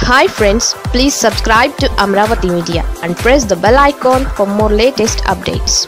hi friends please subscribe to Amaravati media and press the bell icon for more latest updates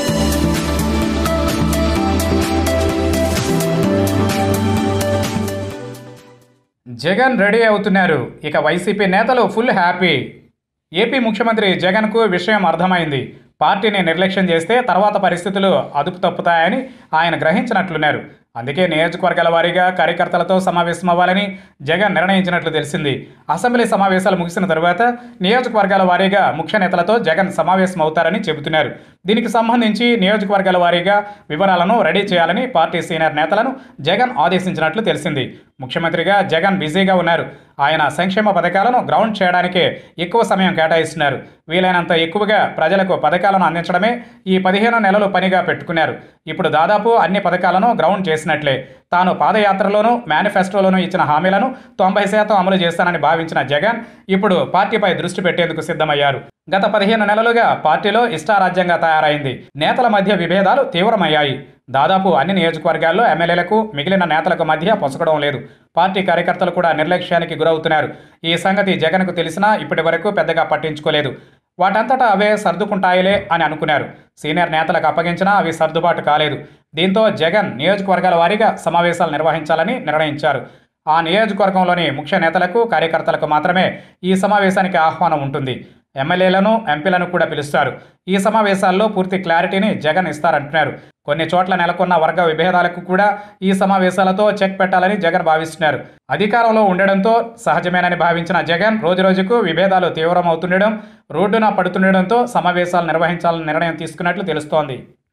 Jagan ready అవుతున్నారు ఇక YCP నేతలు full happy AP ముఖ్యమంత్రి జగన్కు విషయం అర్థమైంది పార్టీని నిర్లక్ష్యం చేస్తే తర్వాత పరిస్థితులు అదుపు తప్పుతాయని ఆయన గ్రహించినట్లున్నారు అందుకే నియోజకవర్గాల వారీగా కార్యకర్తలతో సమావేశం అవ్వాలని జగన్ నిర్ణయించినట్లు తెలిసింది అసెంబ్లీ సమావేశాలు ముగిసిన తరువాత నియోజకవర్గాల వారీగా ముఖ్య నేతలతో జగన్ సమావేశం అవుతారని చెబుతున్నారు దీనికి సంబంధించి నియోజకవర్గాల వారీగా వివరాలను రెడీ చేయాలని పార్టీ సీనియర్ నేతలను జగన్ ఆదేశించినట్లు తెలిసింది ముఖ్యమంత్రిగా జగన్ బిజీగా ఉన్నారు ఆయన సంక్షేమ పథకాలను గ్రౌండ్ చేయడానికే ఎక్కువ సమయం కేటాయిస్తున్నారు వీలైనంత ఎక్కువగా ప్రజలకు పథకాలను అందించడమే ఈ పదిహేను నెలలు పనిగా పెట్టుకున్నారు ఇప్పుడు దాదాపు అన్ని పథకాలను గ్రౌండ్ చేసినట్లే తాను పాదయాత్రలోనూ మేనిఫెస్టోలోనూ ఇచ్చిన హామీలను తొంభై శాతం అమలు చేస్తానని భావించిన జగన్ ఇప్పుడు పార్టీపై దృష్టి పెట్టేందుకు సిద్ధమయ్యారు గత పదిహేను నెలలుగా పార్టీలో ఇష్టారాజ్యంగా తయారైంది నేతల మధ్య విభేదాలు తీవ్రమయ్యాయి దాదాపు అన్ని నియోజకవర్గాల్లో ఎమ్మెల్యేలకు మిగిలిన నేతలకు మధ్య పొసగడం లేదు పార్టీ కార్యకర్తలు కూడా నిర్లక్ష్యానికి గురవుతున్నారు ఈ సంగతి జగన్కు తెలిసినా ఇప్పటి వరకు పెద్దగా పట్టించుకోలేదు వాటంతటా అవే సర్దుకుంటాయిలే అని అనుకున్నారు సీనియర్ నేతలకు అప్పగించినా అవి సర్దుబాటు కాలేదు దీంతో జగన్ నియోజకవర్గాల వారీగా సమావేశాలు నిర్వహించాలని నిర్ణయించారు ఆ నియోజకవర్గంలోని ముఖ్య నేతలకు కార్యకర్తలకు మాత్రమే ఈ సమావేశానికి ఆహ్వానం ఉంటుంది ఎమ్మెల్యేలను ఎంపీలను కూడా పిలుస్తారు ఈ సమావేశాల్లో పూర్తి క్లారిటీని జగన్ ఇస్తారంటున్నారు కొన్ని చోట్ల నెలకొన్న వర్గ విభేదాలకు కూడా ఈ సమావేశాలతో చెక్ పెట్టాలని జగన్ భావిస్తున్నారు అధికారంలో ఉండడంతో సహజమేనని భావించిన జగన్ రోజురోజుకు విభేదాలు తీవ్రమవుతుండడం రోడ్డున పడుతుండడంతో సమావేశాలు నిర్వహించాలని నిర్ణయం తీసుకున్నట్లు తెలుస్తోంది